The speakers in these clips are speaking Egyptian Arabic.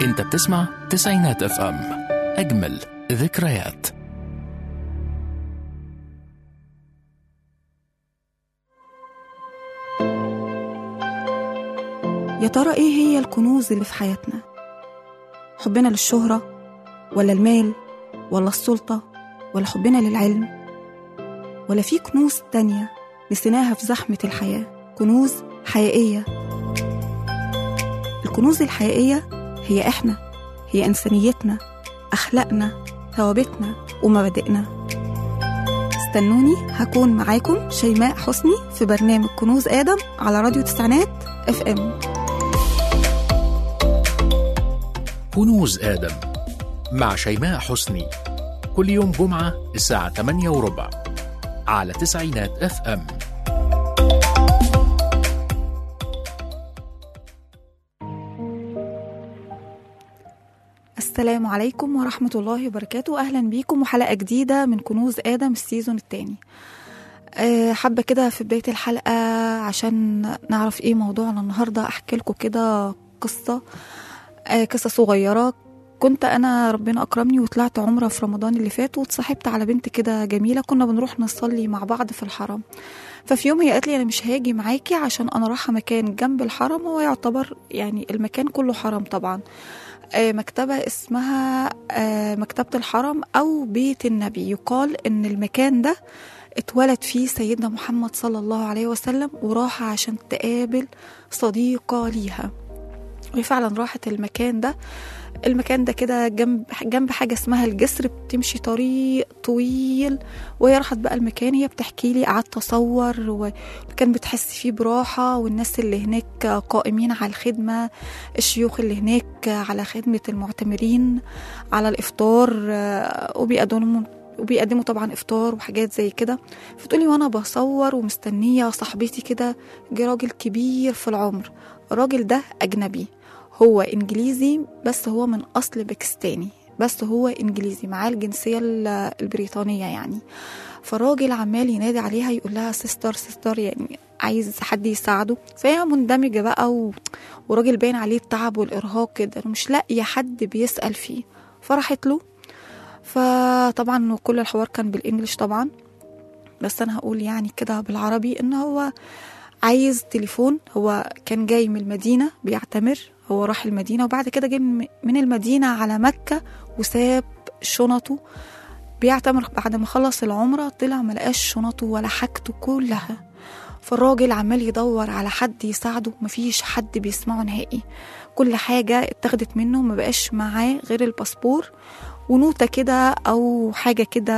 انت بتسمع تسعينات اف ام اجمل ذكريات يا ترى ايه هي الكنوز اللي في حياتنا حبنا للشهرة ولا المال ولا السلطة ولا حبنا للعلم ولا في كنوز تانية نسيناها في زحمة الحياة كنوز حقيقية الكنوز الحقيقية هي إحنا هي إنسانيتنا أخلاقنا ثوابتنا ومبادئنا استنوني هكون معاكم شيماء حسني في برنامج كنوز آدم على راديو تسعينات اف ام كنوز آدم مع شيماء حسني كل يوم جمعة الساعة 8 وربع على تسعينات اف ام السلام عليكم ورحمة الله وبركاته أهلا بيكم وحلقة جديدة من كنوز آدم السيزون التاني أه حابة كده في بداية الحلقة عشان نعرف ايه موضوعنا النهاردة أحكي لكم كده قصة أه قصة صغيرة كنت أنا ربنا أكرمني وطلعت عمرة في رمضان اللي فات واتصاحبت على بنت كده جميلة كنا بنروح نصلي مع بعض في الحرم ففي يوم هي قالت لي أنا مش هاجي معاكي عشان أنا رايحة مكان جنب الحرم هو يعتبر يعني المكان كله حرم طبعا آه، مكتبة اسمها آه، مكتبة الحرم أو بيت النبي يقال إن المكان ده اتولد فيه سيدنا محمد صلى الله عليه وسلم وراح عشان تقابل صديقة ليها وهي فعلا راحت المكان ده المكان ده كده جنب جنب حاجة اسمها الجسر بتمشي طريق طويل وهي راحت بقى المكان هي بتحكي لي قعدت أصور وكان بتحس فيه براحة والناس اللي هناك قائمين على الخدمة الشيوخ اللي هناك على خدمة المعتمرين على الإفطار آه، وبيقدموا وبيقدموا طبعا افطار وحاجات زي كده فتقولي وانا بصور ومستنيه صاحبتي كده جه راجل كبير في العمر الراجل ده اجنبي هو انجليزي بس هو من اصل باكستاني بس هو انجليزي معاه الجنسيه ال- البريطانيه يعني فالراجل عمال ينادي عليها يقول لها سيستر سيستر يعني عايز حد يساعده فهي مندمجه بقى و... وراجل باين عليه التعب والارهاق كده ومش لاقيه حد بيسال فيه فراحت له فطبعا كل الحوار كان بالانجلش طبعا بس انا هقول يعني كده بالعربي ان هو عايز تليفون هو كان جاي من المدينة بيعتمر هو راح المدينة وبعد كده جاي من من المدينة على مكة وساب شنطه بيعتمر بعد ما خلص العمرة طلع ملقاش شنطه ولا حاجته كلها فالراجل عمال يدور على حد يساعده مفيش حد بيسمعه نهائي كل حاجة اتاخدت منه ما بقاش معاه غير الباسبور ونوتة كده أو حاجة كده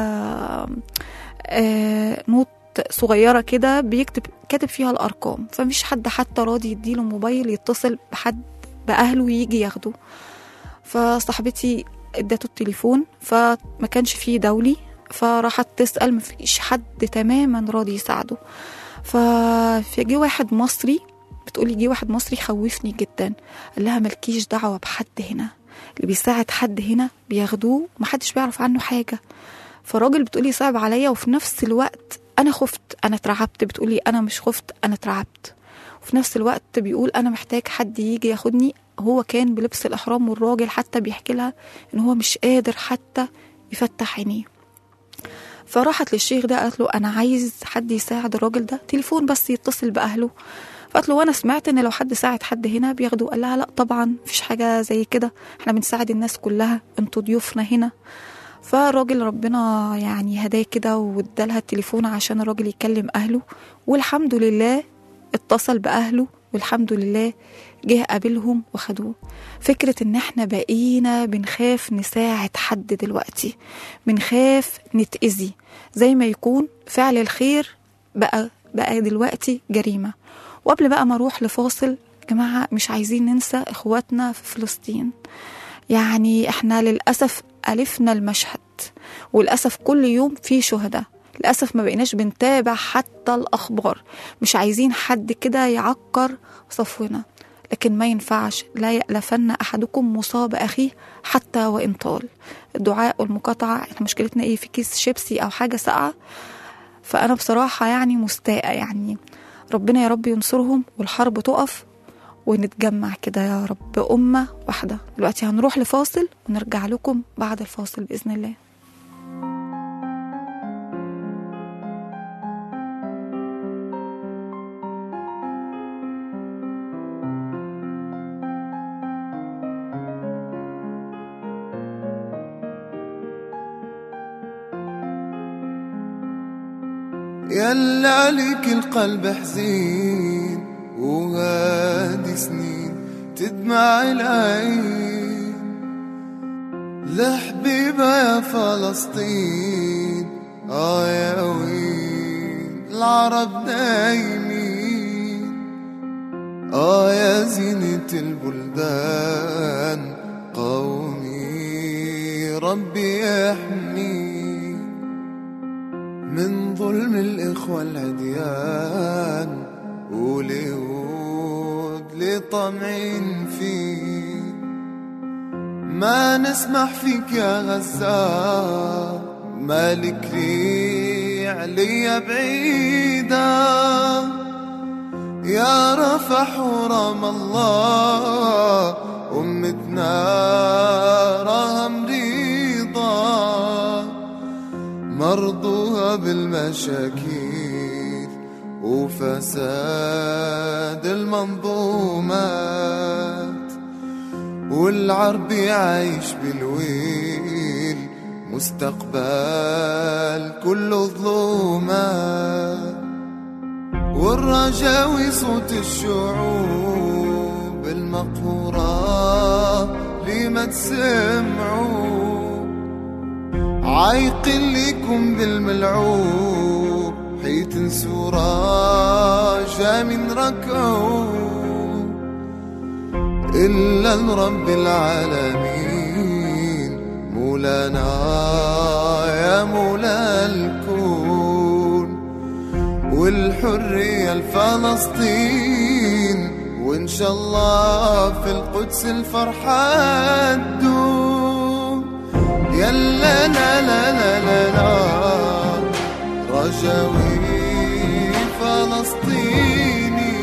آه نوت صغيرة كده بيكتب كاتب فيها الأرقام فمش حد حتى راضي يديله موبايل يتصل بحد بأهله ويجي ياخده فصاحبتي ادته التليفون فما كانش فيه دولي فراحت تسأل مفيش حد تماما راضي يساعده فجي واحد مصري بتقولي جه واحد مصري خوفني جدا قال لها ملكيش دعوة بحد هنا اللي بيساعد حد هنا بياخدوه ومحدش بيعرف عنه حاجة فالراجل بتقولي صعب عليا وفي نفس الوقت انا خفت انا اترعبت بتقولي انا مش خفت انا اترعبت وفي نفس الوقت بيقول انا محتاج حد يجي ياخدني هو كان بلبس الاحرام والراجل حتى بيحكي لها ان هو مش قادر حتى يفتح عينيه فراحت للشيخ ده قالت له انا عايز حد يساعد الراجل ده تليفون بس يتصل باهله فقالت له وانا سمعت ان لو حد ساعد حد هنا بياخده قال لها لا طبعا مفيش حاجه زي كده احنا بنساعد الناس كلها انتوا ضيوفنا هنا فالراجل ربنا يعني هداه كده وادالها التليفون عشان الراجل يكلم اهله والحمد لله اتصل باهله والحمد لله جه قابلهم وخدوه فكرة ان احنا بقينا بنخاف نساعد حد دلوقتي بنخاف نتأذي زي ما يكون فعل الخير بقى بقى دلوقتي جريمة وقبل بقى ما اروح لفاصل جماعة مش عايزين ننسى اخواتنا في فلسطين يعني احنا للأسف ألفنا المشهد وللأسف كل يوم في شهداء للأسف ما بقيناش بنتابع حتى الأخبار مش عايزين حد كده يعكر صفونا لكن ما ينفعش لا يألفن أحدكم مصاب أخيه حتى وإن طال الدعاء والمقاطعة احنا مشكلتنا ايه في كيس شيبسي أو حاجة ساقعة فأنا بصراحة يعني مستاءة يعني ربنا يا رب ينصرهم والحرب تقف ونتجمع كده يا رب أمة واحدة دلوقتي هنروح لفاصل ونرجع لكم بعد الفاصل بإذن الله يلا عليك القلب حزين وهادي سنين تدمع العين لحبيبة يا فلسطين آه يا وين العرب نايمين آه يا زينة البلدان قومي ربي يحميك من ظلم الإخوة العديان وليود لطمعين فيك ما نسمح فيك يا غزة مالك لي عليا بعيدة يا رفح ورام الله أمتنا راها مريضة مرضوها بالمشاكل وفساد المنظومات والعربي عايش بالويل مستقبل كله ظلمات والرجاوي صوت الشعوب المقهورة لما تسمعوا عايق لكم بالملعوب حيت نسورا جا من ركعوا إلا لرب العالمين مولانا يا مولا الكون والحرية الفلسطين وإن شاء الله في القدس الفرحة تدوم يلا لا لا لا لا لا رجوي فلسطيني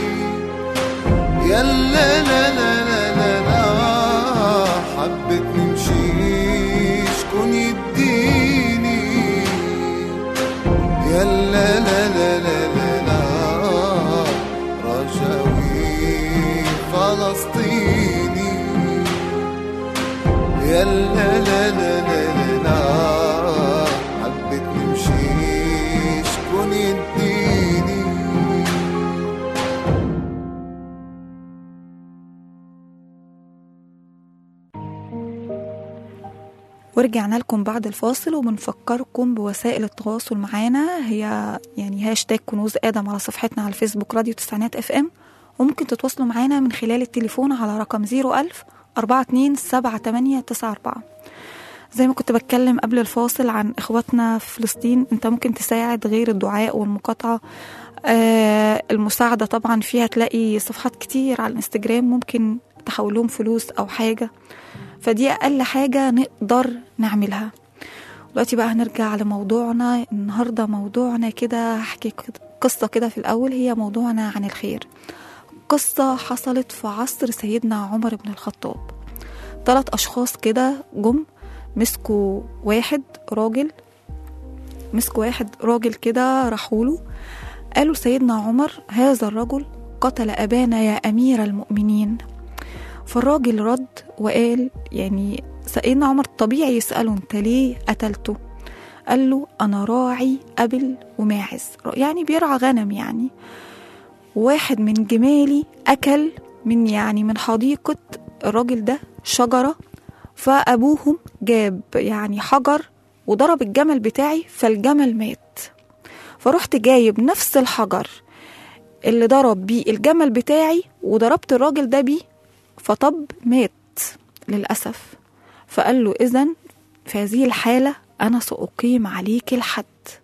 يلا لا لا لا لا لا حبت نمشي شكون يديني يلا لا لا لا لا لا رجوي فلسطيني يلا لا لا لا لا لا حبيت نمشي شكون يديني ورجعنا لكم بعد الفاصل وبنفكركم بوسائل التواصل معانا هي يعني هاشتاج كنوز آدم على صفحتنا على الفيسبوك راديو تسعينات اف ام وممكن تتواصلوا معانا من خلال التليفون على رقم 01000 427894 زي ما كنت بتكلم قبل الفاصل عن اخواتنا في فلسطين انت ممكن تساعد غير الدعاء والمقاطعة آه المساعدة طبعا فيها تلاقي صفحات كتير على الانستجرام ممكن تحولهم فلوس او حاجة فدي اقل حاجة نقدر نعملها دلوقتي بقى هنرجع لموضوعنا النهاردة موضوعنا كده هحكي قصة كده في الأول هي موضوعنا عن الخير قصة حصلت في عصر سيدنا عمر بن الخطاب ثلاث أشخاص كده جم مسكوا واحد راجل مسكوا واحد راجل كده راحوله قالوا سيدنا عمر هذا الرجل قتل أبانا يا أمير المؤمنين فالراجل رد وقال يعني سيدنا عمر طبيعي يسأله انت ليه قتلته قال له أنا راعي أبل وماعز يعني بيرعى غنم يعني واحد من جمالي أكل من يعني من حديقة الراجل ده شجرة فأبوهم جاب يعني حجر وضرب الجمل بتاعي فالجمل مات فرحت جايب نفس الحجر اللي ضرب بيه الجمل بتاعي وضربت الراجل ده بيه فطب مات للأسف فقال له إذن في هذه الحالة أنا سأقيم عليك الحد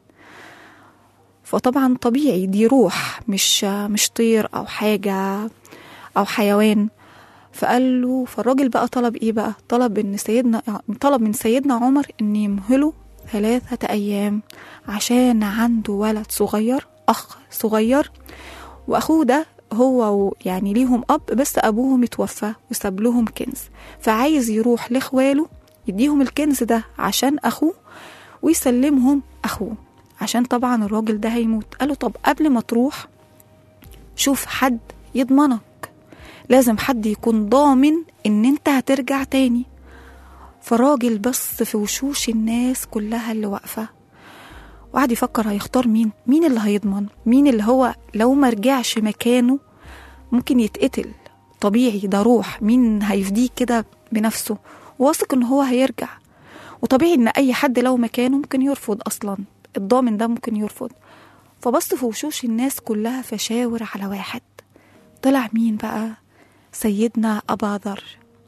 فطبعا طبيعي دي روح مش مش طير أو حاجة أو حيوان فقال له فالراجل بقى طلب ايه بقى طلب ان سيدنا طلب من سيدنا عمر ان يمهله ثلاثة ايام عشان عنده ولد صغير اخ صغير واخوه ده هو و- يعني ليهم اب بس ابوهم اتوفى وساب لهم كنز فعايز يروح لاخواله يديهم الكنز ده عشان اخوه ويسلمهم اخوه عشان طبعا الراجل ده هيموت قاله طب قبل ما تروح شوف حد يضمنك لازم حد يكون ضامن ان انت هترجع تاني فراجل بص في وشوش الناس كلها اللي واقفه وقعد يفكر هيختار مين مين اللي هيضمن مين اللي هو لو ما رجعش مكانه ممكن يتقتل طبيعي ده روح مين هيفديه كده بنفسه واثق ان هو هيرجع وطبيعي ان اي حد لو مكانه ممكن يرفض اصلا الضامن ده ممكن يرفض فبص في وشوش الناس كلها فشاور على واحد طلع مين بقى سيدنا أبا ذر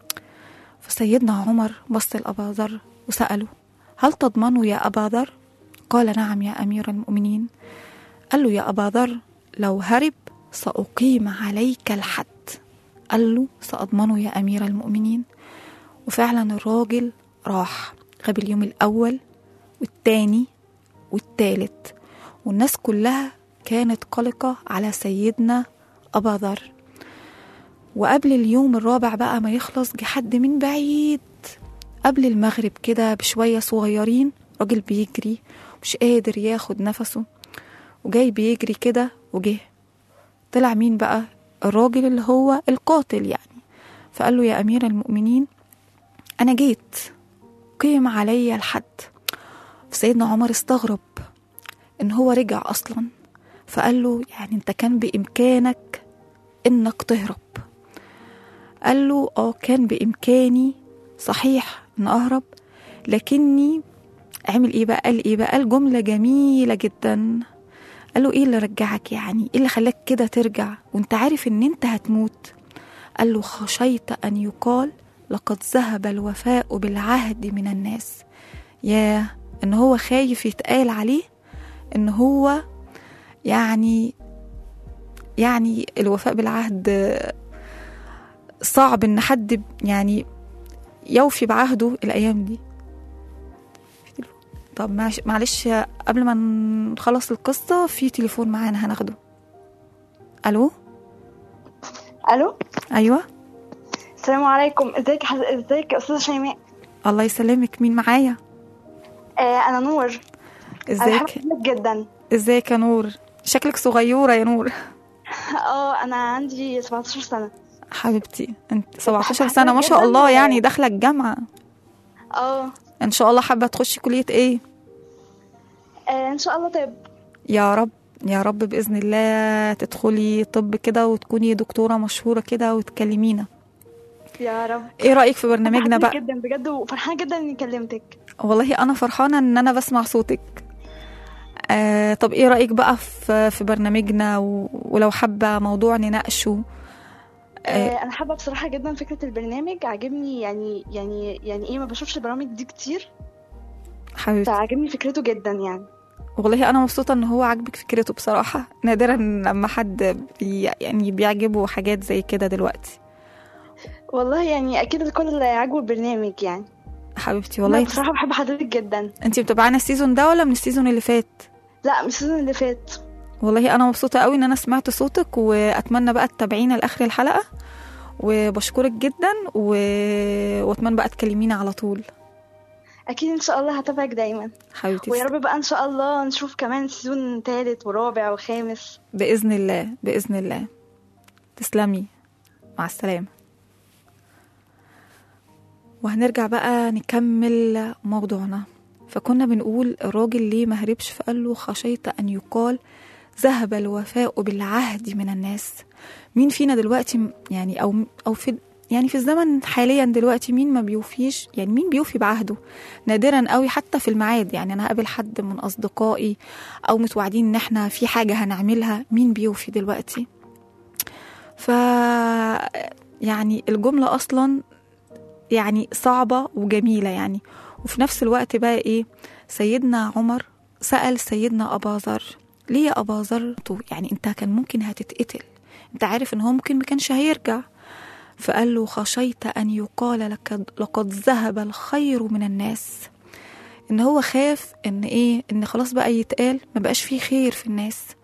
فسيدنا عمر بص لأبا ذر وسأله هل تضمنوا يا أبا ذر قال نعم يا أمير المؤمنين قال له يا أبا ذر لو هرب سأقيم عليك الحد قال له سأضمنه يا أمير المؤمنين وفعلا الراجل راح غاب اليوم الأول والتاني والتالت والناس كلها كانت قلقة على سيدنا أبا ذر وقبل اليوم الرابع بقى ما يخلص جه حد من بعيد قبل المغرب كده بشوية صغيرين راجل بيجري مش قادر ياخد نفسه وجاي بيجري كده وجه طلع مين بقى الراجل اللي هو القاتل يعني فقال له يا أمير المؤمنين أنا جيت قيم عليا الحد فسيدنا عمر استغرب إن هو رجع أصلا فقال له يعني أنت كان بإمكانك إنك تهرب قال له اه كان بإمكاني صحيح إن أهرب لكني عمل إيه بقى قال إيه بقى قال جملة جميلة جدا قال له إيه اللي رجعك يعني إيه اللي خلاك كده ترجع وأنت عارف إن أنت هتموت قال له خشيت أن يقال لقد ذهب الوفاء بالعهد من الناس يا إن هو خايف يتقال عليه إن هو يعني يعني الوفاء بالعهد صعب ان حد يعني يوفي بعهده الايام دي طب معش- معلش قبل ما نخلص القصه في تليفون معانا هناخده الو الو ايوه السلام عليكم ازيك حز... ازيك يا استاذه شيماء الله يسلمك مين معايا آه انا نور انا ازيك بحبك جدا ازيك يا نور شكلك صغيره يا نور اه انا عندي 17 سنه حبيبتي انت 17 بحبك سنه ما شاء جداً الله و- يعني داخله الجامعه اه ان شاء الله حابه تخشي كليه ايه آه، ان شاء الله طب يا رب يا رب بإذن الله تدخلي طب كده وتكوني دكتورة مشهورة كده وتكلمينا يا رب ايه رأيك في برنامجنا بحبك بقى جدا بجد وفرحانه جدا اني كلمتك والله أنا فرحانة إن أنا بسمع صوتك آه طب ايه رأيك بقى في في برنامجنا و... ولو حابة موضوع نناقشه آه آه، انا حابه بصراحه جدا فكره البرنامج عاجبني يعني يعني يعني ايه ما بشوفش البرامج دي كتير حبيبتي فعجبني فكرته جدا يعني والله أنا مبسوطة إن هو عاجبك فكرته بصراحة نادرا لما حد بي... يعني بيعجبه حاجات زي كده دلوقتي والله يعني اكيد الكل عاجبه البرنامج يعني حبيبتي والله والله بصراحه بحب حضرتك جدا انتي متابعانا السيزون ده ولا من السيزون اللي فات لا مش السيزون اللي فات والله انا مبسوطه قوي ان انا سمعت صوتك واتمنى بقى تتابعينا لاخر الحلقه وبشكرك جدا و... واتمنى بقى تكلمينا على طول اكيد ان شاء الله هتابعك دايما حبيبتي ويا رب بقى ان شاء الله نشوف كمان سيزون تالت ورابع وخامس باذن الله باذن الله تسلمي مع السلامه وهنرجع بقى نكمل موضوعنا فكنا بنقول الراجل ليه ما هربش فقال له خشيت ان يقال ذهب الوفاء بالعهد من الناس مين فينا دلوقتي م- يعني او او في يعني في الزمن حاليا دلوقتي مين ما بيوفيش يعني مين بيوفي بعهده نادرا قوي حتى في الميعاد يعني انا هقابل حد من اصدقائي او متوعدين ان احنا في حاجه هنعملها مين بيوفي دلوقتي ف يعني الجمله اصلا يعني صعبه وجميله يعني وفي نفس الوقت بقى ايه سيدنا عمر سأل سيدنا أبا ذر ليه يا أبا ذر تو- يعني أنت كان ممكن هتتقتل أنت عارف إن هو ممكن ما كانش هيرجع فقال له خشيت أن يقال لك لقد ذهب الخير من الناس إن هو خاف إن إيه إن خلاص بقى يتقال ما بقاش فيه خير في الناس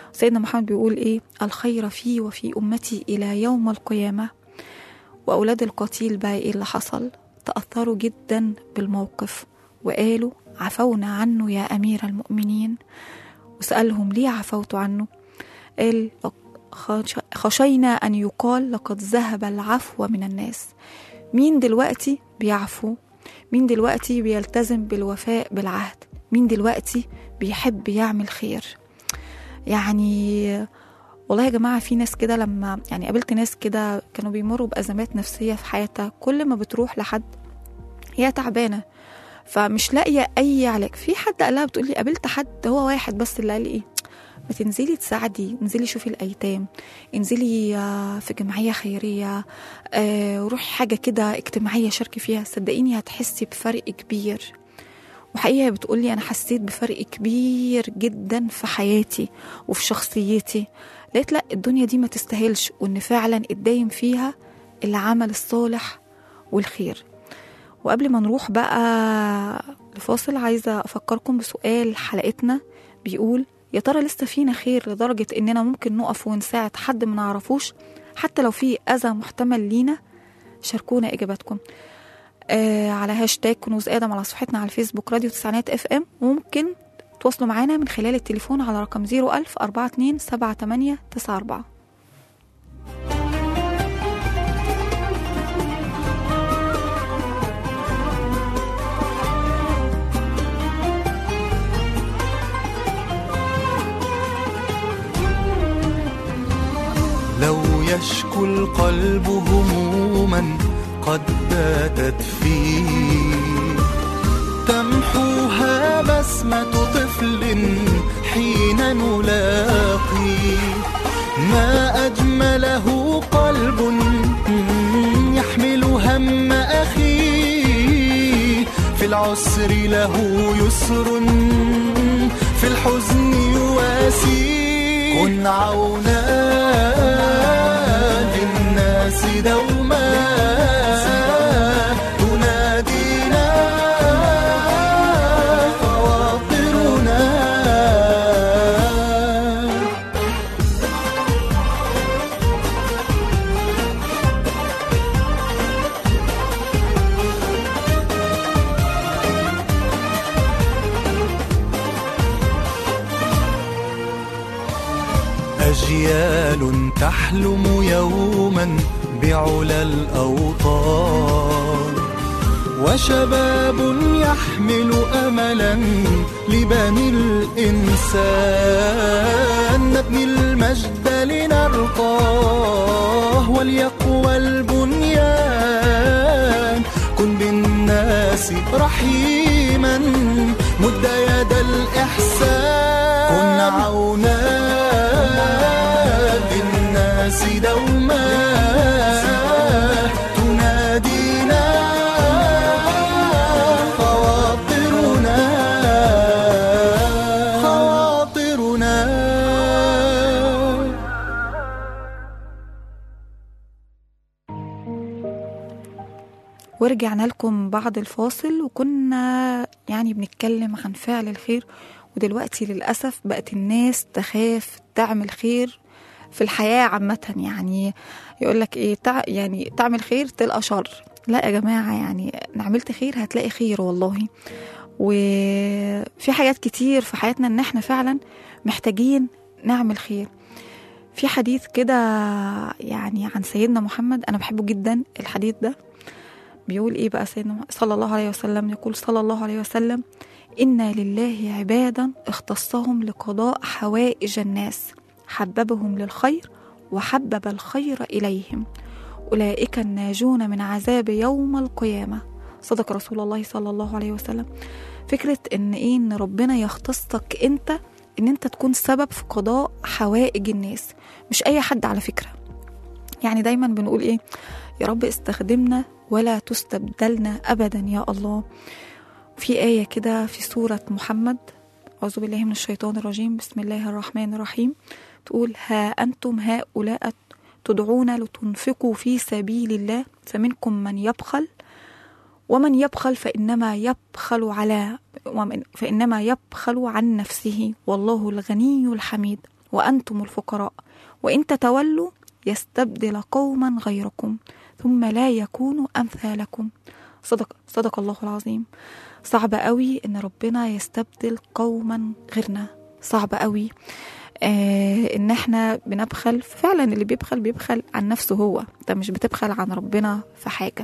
سيدنا محمد بيقول ايه الخير في وفي امتي الى يوم القيامه واولاد القتيل بقى ايه اللي حصل تاثروا جدا بالموقف وقالوا عفونا عنه يا امير المؤمنين وسالهم ليه عفوت عنه قال خش- خشينا ان يقال لقد ذهب العفو من الناس مين دلوقتي بيعفو مين دلوقتي بيلتزم بالوفاء بالعهد مين دلوقتي بيحب يعمل خير يعني والله يا جماعة في ناس كده لما يعني قابلت ناس كده كانوا بيمروا بأزمات نفسية في حياتها كل ما بتروح لحد هي تعبانة فمش لاقية أي علاج في حد قالها بتقول لي قابلت حد هو واحد بس اللي قال لي إيه ما تنزلي تساعدي انزلي شوفي الأيتام انزلي آه، في جمعية خيرية آه، روحي حاجة كده اجتماعية شاركي فيها صدقيني هتحسي بفرق كبير وحقيقة هي بتقولي أنا حسيت بفرق كبير جدا في حياتي وفي شخصيتي لقيت لا الدنيا دي ما تستاهلش وإن فعلا الدايم فيها العمل الصالح والخير وقبل ما نروح بقى لفاصل عايزة أفكركم بسؤال حلقتنا بيقول يا ترى لسه فينا خير لدرجة إننا ممكن نقف ونساعد حد ما نعرفوش حتى لو في أذى محتمل لينا شاركونا إجاباتكم آه على هاشتاج كنوز آدم على صفحتنا على الفيسبوك راديو تسعينات اف ام وممكن تواصلوا معانا من خلال التليفون على رقم 01000 42 78 94 لو يشكو القلب هموما قد باتت فيه تمحوها بسمة طفل حين نلاقي ما أجمله قلب يحمل هم أخيه في العسر له يسر في الحزن يواسي كن عونا للناس دوما تنادينا خواطرنا أجيال تحلم يوما بعلى الأوطان وشباب يحمل أملا لبني الإنسان نبني المجد لنرقاه وليقوى البنيان كن بالناس رحيما مد يد الإحسان كن عونا للناس دوما تنادينا خواطرنا خواطرنا ورجعنا لكم بعد الفاصل وكنا يعني بنتكلم عن فعل الخير ودلوقتي للأسف بقت الناس تخاف تعمل خير في الحياة عامة يعني يقول لك ايه تع يعني تعمل خير تلقى شر لا يا جماعة يعني إن عملت خير هتلاقي خير والله وفي حاجات كتير في حياتنا ان احنا فعلا محتاجين نعمل خير في حديث كده يعني عن سيدنا محمد انا بحبه جدا الحديث ده بيقول ايه بقى سيدنا محمد صلى الله عليه وسلم يقول صلى الله عليه وسلم إنا لله عبادا اختصهم لقضاء حوائج الناس حببهم للخير وحبب الخير إليهم أولئك الناجون من عذاب يوم القيامة صدق رسول الله صلى الله عليه وسلم فكرة إن إيه إن ربنا يختصك أنت إن أنت تكون سبب في قضاء حوائج الناس مش أي حد على فكرة يعني دايما بنقول إيه يا رب استخدمنا ولا تستبدلنا أبدا يا الله في آية كده في سورة محمد أعوذ بالله من الشيطان الرجيم بسم الله الرحمن الرحيم تقول ها أنتم هؤلاء تدعون لتنفقوا في سبيل الله فمنكم من يبخل ومن يبخل فإنما يبخل على ومن فإنما يبخل عن نفسه والله الغني الحميد وأنتم الفقراء وإن تتولوا يستبدل قوما غيركم ثم لا يكونوا أمثالكم صدق صدق الله العظيم صعب قوي إن ربنا يستبدل قوما غيرنا صعب قوي آه ان احنا بنبخل فعلا اللي بيبخل بيبخل عن نفسه هو انت مش بتبخل عن ربنا في حاجه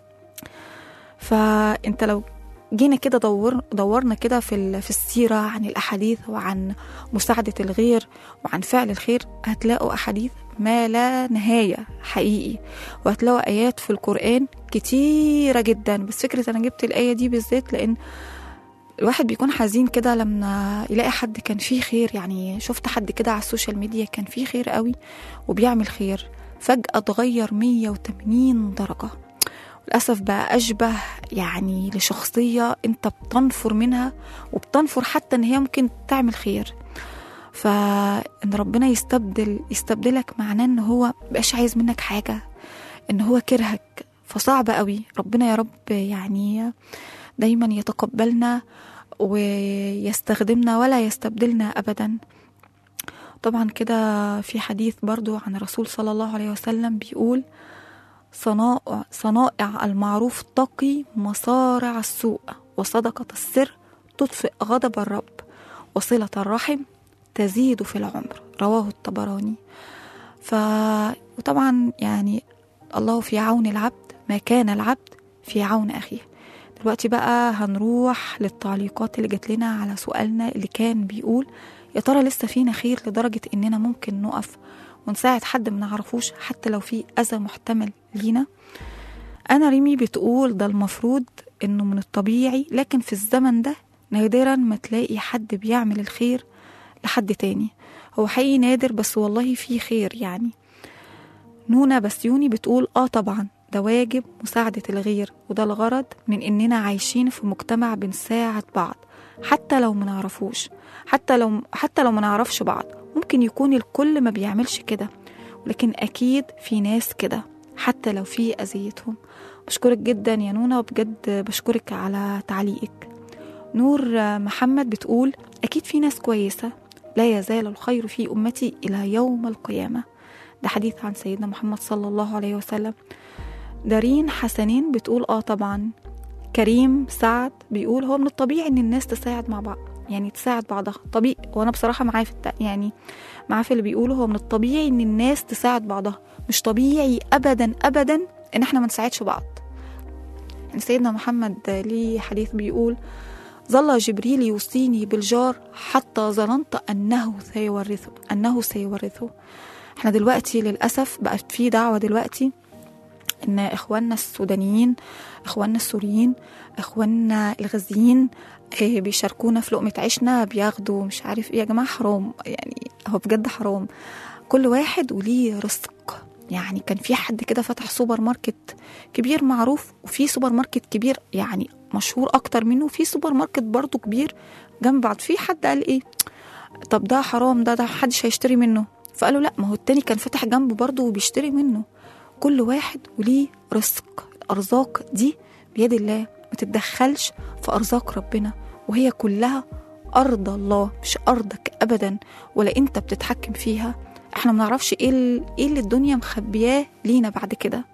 فانت لو جينا كده دور دورنا كده في ال- في السيره عن الاحاديث وعن مساعده الغير وعن فعل الخير هتلاقوا احاديث ما لا نهايه حقيقي وهتلاقوا ايات في القران كتيره جدا بس فكره انا جبت الايه دي بالذات لان الواحد بيكون حزين كده لما يلاقي حد كان فيه خير يعني شفت حد كده على السوشيال ميديا كان فيه خير قوي وبيعمل خير فجأة اتغير 180 درجة للأسف بقى أشبه يعني لشخصية أنت بتنفر منها وبتنفر حتى إن هي ممكن تعمل خير فإن ربنا يستبدل يستبدلك معناه إن هو مبقاش عايز منك حاجة إن هو كرهك فصعب قوي ربنا يا رب يعني دايما يتقبلنا ويستخدمنا ولا يستبدلنا أبدا طبعا كده في حديث برضو عن الرسول صلى الله عليه وسلم بيقول صنائع, صنائع المعروف تقي مصارع السوء وصدقة السر تطفئ غضب الرب وصلة الرحم تزيد في العمر رواه الطبراني ف وطبعا يعني الله في عون العبد ما كان العبد في عون أخيه دلوقتي بقى هنروح للتعليقات اللي جات لنا على سؤالنا اللي كان بيقول يا ترى لسه فينا خير لدرجة إننا ممكن نقف ونساعد حد ما نعرفوش حتى لو في أذى محتمل لينا أنا ريمي بتقول ده المفروض إنه من الطبيعي لكن في الزمن ده نادرا ما تلاقي حد بيعمل الخير لحد تاني هو حقيقي نادر بس والله في خير يعني نونا بسيوني بتقول اه طبعا ده واجب مساعدة الغير وده الغرض من إننا عايشين في مجتمع بنساعد بعض حتى لو منعرفوش حتى لو حتى لو منعرفش بعض ممكن يكون الكل ما بيعملش كده ولكن أكيد في ناس كده حتى لو في أذيتهم بشكرك جدا يا نونا وبجد بشكرك على تعليقك نور محمد بتقول أكيد في ناس كويسة لا يزال الخير في أمتي إلى يوم القيامة ده حديث عن سيدنا محمد صلى الله عليه وسلم دارين حسنين بتقول اه طبعا كريم سعد بيقول هو من الطبيعي ان الناس تساعد مع بعض يعني تساعد بعضها طبيعي وانا بصراحه معاه في الت... يعني معاه في اللي بيقوله هو من الطبيعي ان الناس تساعد بعضها مش طبيعي ابدا ابدا ان احنا ما نساعدش بعض يعني سيدنا محمد ليه حديث بيقول ظل جبريل يوصيني بالجار حتى ظننت انه سيورثه انه سيورثه احنا دلوقتي للاسف بقت في دعوه دلوقتي ان اخواننا السودانيين اخواننا السوريين اخواننا الغزيين آه، بيشاركونا في لقمة عيشنا بياخدوا مش عارف ايه يا جماعة حرام يعني هو بجد حرام كل واحد وليه رزق يعني كان في حد كده فتح سوبر ماركت كبير معروف وفي سوبر ماركت كبير يعني مشهور اكتر منه وفي سوبر ماركت برضه كبير جنب بعض في حد قال ايه طب ده حرام ده ده محدش هيشتري منه فقالوا لا ما هو التاني كان فاتح جنبه برضه وبيشتري منه كل واحد وليه رزق الأرزاق دي بيد الله ما تتدخلش في أرزاق ربنا وهي كلها أرض الله مش أرضك أبدا ولا أنت بتتحكم فيها احنا ما نعرفش ايه ال- ايه اللي الدنيا مخبياه لينا بعد كده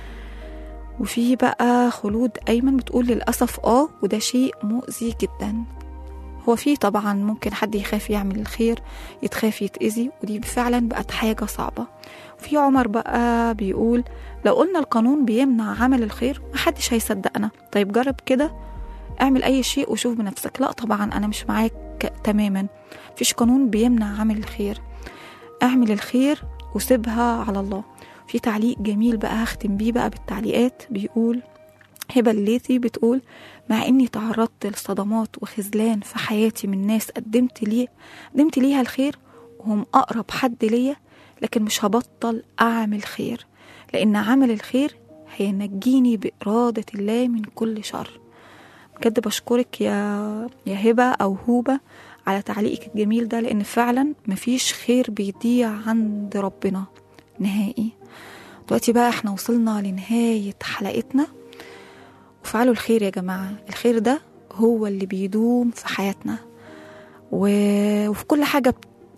وفي بقى خلود ايمن بتقول للاسف اه وده شيء مؤذي جدا هو في طبعا ممكن حد يخاف يعمل الخير يتخاف يتأذي ودي فعلا بقت حاجة صعبة في عمر بقى بيقول لو قلنا القانون بيمنع عمل الخير محدش هيصدقنا طيب جرب كده اعمل اي شيء وشوف بنفسك لا طبعا انا مش معاك تماما مفيش قانون بيمنع عمل الخير اعمل الخير وسيبها على الله في تعليق جميل بقى هختم بيه بقى بالتعليقات بيقول هبة الليثي بتقول مع اني تعرضت لصدمات وخذلان في حياتي من ناس قدمت لي قدمت ليها الخير وهم اقرب حد ليا لكن مش هبطل اعمل خير لان عمل الخير هينجيني بإرادة الله من كل شر بجد بشكرك يا يا هبة أو هوبة على تعليقك الجميل ده لأن فعلا مفيش خير بيضيع عند ربنا نهائي دلوقتي بقى احنا وصلنا لنهاية حلقتنا وفعلوا الخير يا جماعة الخير ده هو اللي بيدوم في حياتنا و... وفي كل حاجة بت...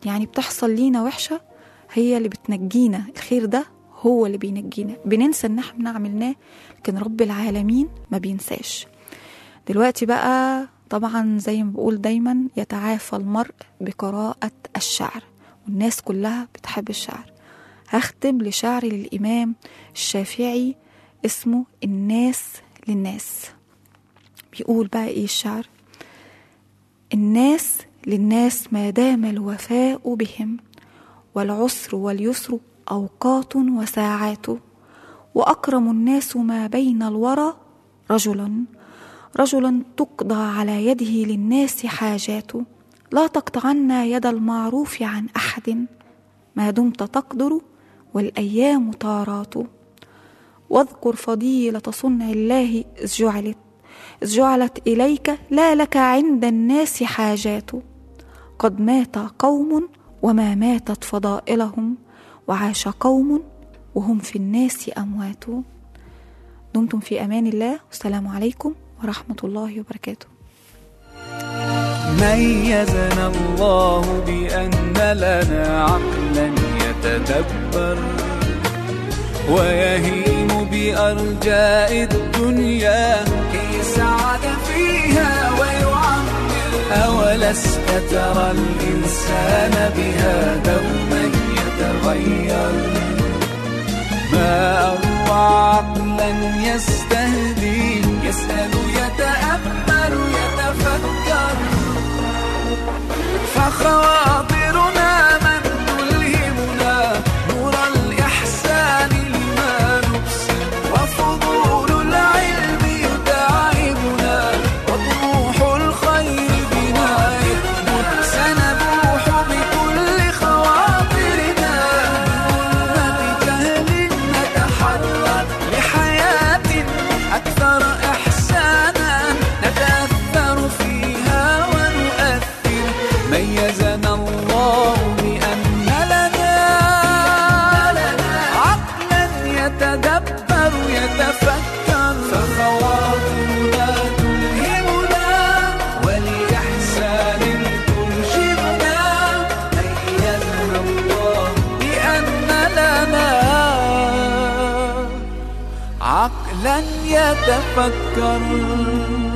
يعني بتحصل لينا وحشة هي اللي بتنجينا الخير ده هو اللي بينجينا بننسى ان احنا عملناه لكن رب العالمين ما بينساش دلوقتي بقى طبعا زي ما بقول دايما يتعافى المرء بقراءة الشعر والناس كلها بتحب الشعر هختم لشعر للإمام الشافعي اسمه الناس للناس بيقول بقى ايه الشعر الناس للناس ما دام الوفاء بهم والعسر واليسر أوقات وساعات وأكرم الناس ما بين الورى رجلا رجلا تقضى على يده للناس حاجات لا تقطعن يد المعروف عن أحد ما دمت تقدر والأيام طارات واذكر فضيلة صنع الله إذ جعلت إذ جعلت إليك لا لك عند الناس حاجات قد مات قوم وما ماتت فضائلهم وعاش قوم وهم في الناس أموات دمتم في أمان الله والسلام عليكم ورحمة الله وبركاته ميزنا الله بأن لنا عقلا يتدبر ويهيم بأرجاء الدنيا كي يسعد فيها ويعمر أولست ترى الإنسان بها دوما يتغير ما أروع عقلا يستهدي يسأل يتأمل يتفكر فخواطرنا من تلهمنا نور الإحسان لما نبصر وفضول العلم يتعبنا وطموح الخير بنا يكبر سنبوح بكل خواطرنا بظلمة جهل نتحرر لحياة أكثر إحسانا نتأثر فيها ونؤثر ميزنا الله بأن لنا عقلا يتدبر يتفكر فخواطرنا تلهمنا ولإحسان ترشدنا ميزنا الله بأن لنا عقلا يتفكر